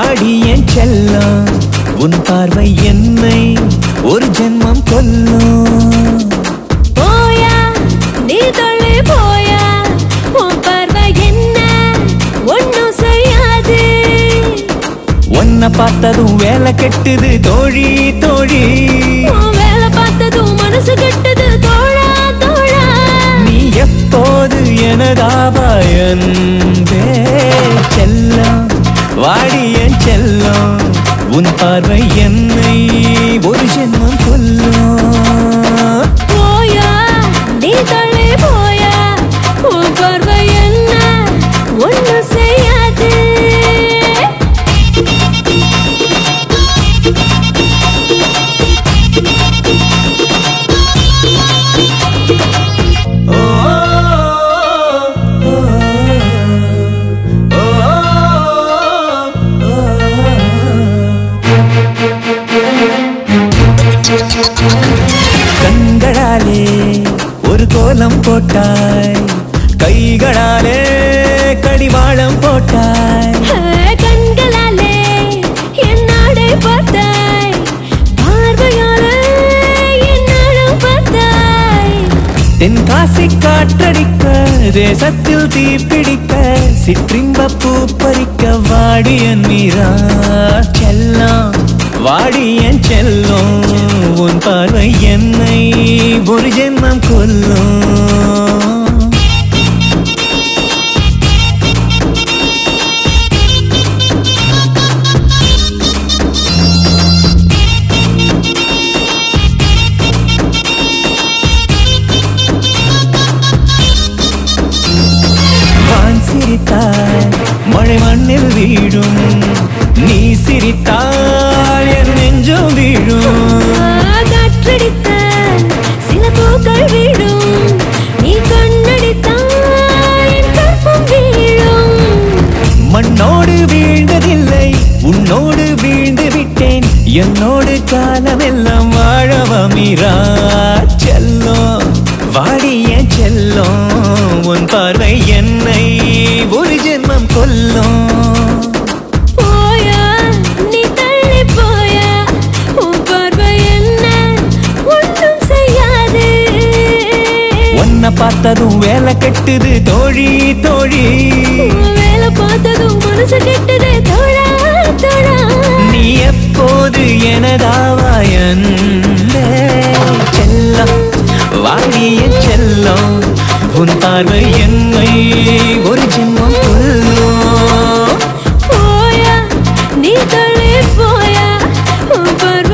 வாடி என் செல்லம் உன் பார்வை என்னை ஒரு ஜென்மம் கொல்லும் போயா நீ தள்ளி போயா உன் பார்வை என்ன ஒன்னும் செய்யாது உன்னை பார்த்ததும் வேலை கெட்டுது தோழி தோழி உன் வேலை பார்த்ததும் மனசு கெட்டது தோழா தோழா நீ எப்போது எனதாபாயன்பே செல்லம் வாடி என் செல்லம் உன் பார்வை என்னை ஒரு ஜென்மம் கொல்லும் போயா நீ தள்ளி போயா உன் பார்வை என்ன ஒன்னும் செய்யாது ஓ, ஓ, ஓ, ஓ, கண்களாலே ஒரு கோலம் போட்டாய் கைகளாலே கடிவாளம் போட்டாய் கண்களாலே என் நாடை பார்த்தாய் பார்வையாலே என் நாடம் பார்த்தாய் தென்காசி காற்றடிக்க தேசத்தில் தீப்பிடிக்க சிற்றின்ப பூ பறிக்க வாடியன் மீரா செல்லம் வாடியன் செல்லும் உன் பார்வை என்னை ஒரு ஜென்மம் கொல்லும் வான் சிரித்தாய் மழை மண்ணில் வீழும் நீ சிரித்தால் என் நெஞ்சம் வீழும் காற்றடித்த சில பூக்கள் வீழும் நீ கண்ணடித்தால் என் கற்பம் வீழும் மண்ணோடு வீழ்ந்ததில்லை உன்னோடு வீழ்ந்து விட்டேன் என்னோடு காலமெல்லாம் வாழவா மீரா செல்லம் வாடிய செல்லம் உன் பார்வை என்னை ஒரு ஜென்மம் கொல்லும் போயா நீ தள்ளி போயா உன் பார்வை என்ன ஒன்றும் செய்யாது உன்னை பார்த்ததும் வேலை கெட்டுது தோழி தோழி உன் வேலை பார்த்ததும் மனசு கெட்டது தோழா தோழா நீ எப்போது எனதாவாயன் செல்லம் வாடிய செல்லம் உன் பார்வை என்னை ஒரு ஜென்மம் கொல்லும் போயா நீ தள்ளி போயா உன் பார்வை